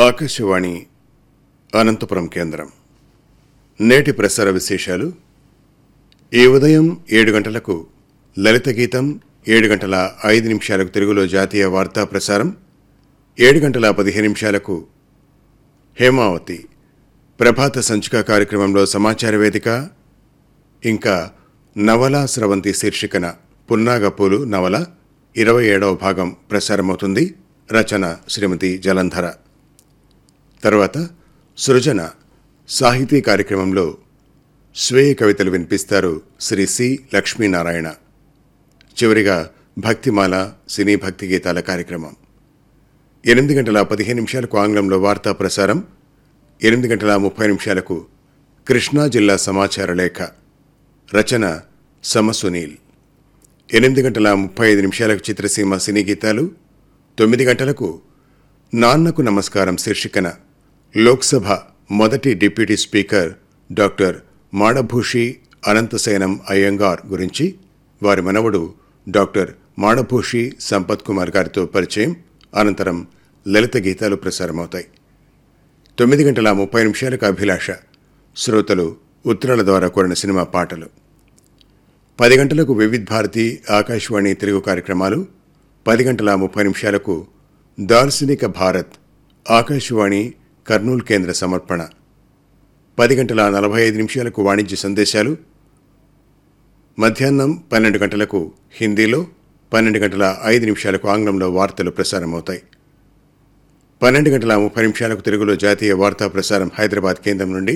ఆకాశవాణి అనంతపురం కేంద్రం నేటి ప్రసార విశేషాలు ఈ ఉదయం ఏడు గంటలకు లలిత గీతం ఏడు గంటల ఐదు నిమిషాలకు తెలుగులో జాతీయ వార్తా ప్రసారం ఏడు గంటల పదిహేను నిమిషాలకు హేమావతి ప్రభాత సంచిక కార్యక్రమంలో సమాచార వేదిక ఇంకా నవల స్రవంతి శీర్షికన పున్నాగపూలు నవల ఇరవై ఏడవ భాగం ప్రసారమవుతుంది రచన శ్రీమతి జలంధర తర్వాత సృజన సాహితీ కార్యక్రమంలో స్వేయ కవితలు వినిపిస్తారు శ్రీ సి లక్ష్మీనారాయణ చివరిగా భక్తిమాల సినీ భక్తి గీతాల కార్యక్రమం ఎనిమిది గంటల పదిహేను నిమిషాలకు ఆంగ్లంలో వార్తా ప్రసారం ఎనిమిది గంటల ముప్పై నిమిషాలకు కృష్ణా జిల్లా సమాచార లేఖ రచన సమ సునీల్ ఎనిమిది గంటల ముప్పై ఐదు నిమిషాలకు చిత్రసీమ సినీ గీతాలు తొమ్మిది గంటలకు నాన్నకు నమస్కారం శీర్షికన లోక్సభ మొదటి deputy speaker doctor Madabhushi Ananthasayanam Ayyangar గురించి వారి మనవడు డాక్టర్ మాడభూషి సంపత్ కుమార్ గారితో పరిచయం అనంతరం లలిత గీతాలు ప్రసారమవుతాయి తొమ్మిది గంటల ముప్పై నిమిషాలకు అభిలాష శ్రోతలు ఉత్తరాల ద్వారా కోరిన సినిమా పాటలు పది గంటలకు వివిధ్ భారతి ఆకాశవాణి తెలుగు కార్యక్రమాలు పది గంటల ముప్పై నిమిషాలకు దార్శనిక భారత్ ఆకాశవాణి కర్నూలు కేంద్ర సమర్పణ పది గంటల నలభై ఐదు నిమిషాలకు వాణిజ్య సందేశాలు మధ్యాహ్నం పన్నెండు గంటలకు హిందీలో పన్నెండు గంటల ఐదు నిమిషాలకు ఆంగ్లంలో వార్తలు ప్రసారమవుతాయి పన్నెండు గంటల ముప్పై నిమిషాలకు తెలుగులో జాతీయ వార్తా ప్రసారం హైదరాబాద్ కేంద్రం నుండి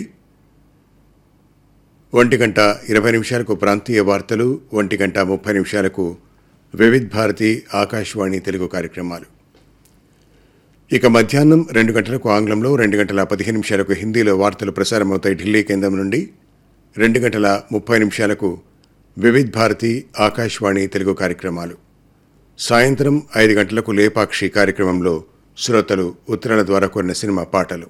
ఒంటి గంట ఇరవై నిమిషాలకు ప్రాంతీయ వార్తలు ఒంటి గంట ముప్పై నిమిషాలకు వివిధ్ భారతి ఆకాశవాణి తెలుగు కార్యక్రమాలు ఇక మధ్యాహ్నం రెండు గంటలకు ఆంగ్లంలో రెండు గంటల పదిహేను నిమిషాలకు హిందీలో వార్తలు ప్రసారమవుతాయి ఢిల్లీ కేంద్రం నుండి రెండు గంటల ముప్పై నిమిషాలకు వివిధ్ భారతి ఆకాశవాణి తెలుగు కార్యక్రమాలు సాయంత్రం ఐదు గంటలకు లేపాక్షి కార్యక్రమంలో శ్రోతలు ఉత్తరాల ద్వారా కోరిన సినిమా పాటలు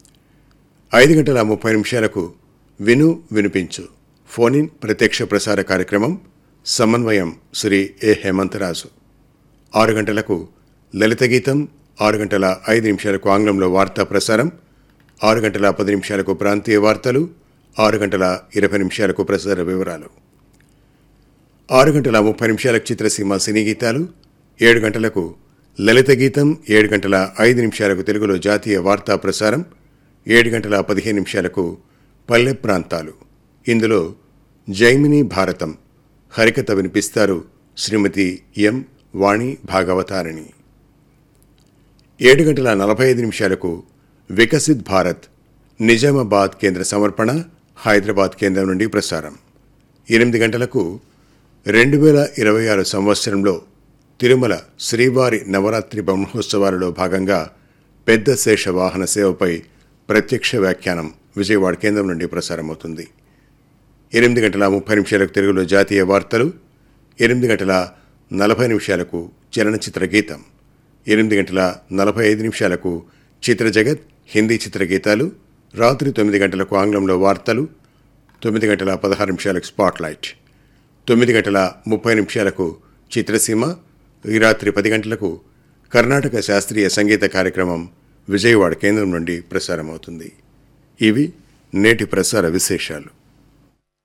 ఐదు గంటల ముప్పై నిమిషాలకు విను వినిపించు ఫోన్ ఇన్ ప్రత్యక్ష ప్రసార కార్యక్రమం సమన్వయం శ్రీ ఏ హేమంతరాజు ఆరు గంటలకు లలిత గీతం ఆరు గంటల ఐదు నిమిషాలకు ఆంగ్లంలో వార్తా ప్రసారం ఆరు గంటల పది నిమిషాలకు ప్రాంతీయ వార్తలు ఆరు గంటల ఇరవై నిమిషాలకు ప్రసార వివరాలు ఆరు గంటల ముప్పై నిమిషాలకు చిత్రసీమ సినీ గీతాలు ఏడు గంటలకు లలిత గీతం ఏడు గంటల ఐదు నిమిషాలకు తెలుగులో జాతీయ వార్తా ప్రసారం ఏడు గంటల పదిహేను నిమిషాలకు పల్లె ప్రాంతాలు ఇందులో జైమిని భారతం హరికథ వినిపిస్తారు శ్రీమతి ఎం వాణి భాగవతారిణి ఏడు గంటల నలభై ఐదు నిమిషాలకు వికసిత్ భారత్ నిజామాబాద్ కేంద్ర సమర్పణ హైదరాబాద్ కేంద్రం నుండి ప్రసారం ఎనిమిది గంటలకు రెండు వేల ఇరవై ఆరు సంవత్సరంలో తిరుమల శ్రీవారి నవరాత్రి బ్రహ్మోత్సవాలలో భాగంగా పెద్ద శేష వాహన సేవపై ప్రత్యక్ష వ్యాఖ్యానం విజయవాడ కేంద్రం నుండి ప్రసారమవుతుంది ఎనిమిది గంటల ముప్పై నిమిషాలకు తెలుగులో జాతీయ వార్తలు ఎనిమిది గంటల నలభై నిమిషాలకు చలనచిత్ర గీతం ఎనిమిది గంటల నలభై ఐదు నిమిషాలకు చిత్ర జగత్ హిందీ చిత్ర గీతాలు రాత్రి తొమ్మిది గంటలకు ఆంగ్లంలో వార్తలు తొమ్మిది గంటల పదహారు నిమిషాలకు స్పాట్లైట్ తొమ్మిది గంటల ముప్పై నిమిషాలకు చిత్రసీమ ఈ రాత్రి పది గంటలకు కర్ణాటక శాస్త్రీయ సంగీత కార్యక్రమం విజయవాడ కేంద్రం నుండి ప్రసారమవుతుంది ఇవి నేటి ప్రసార విశేషాలు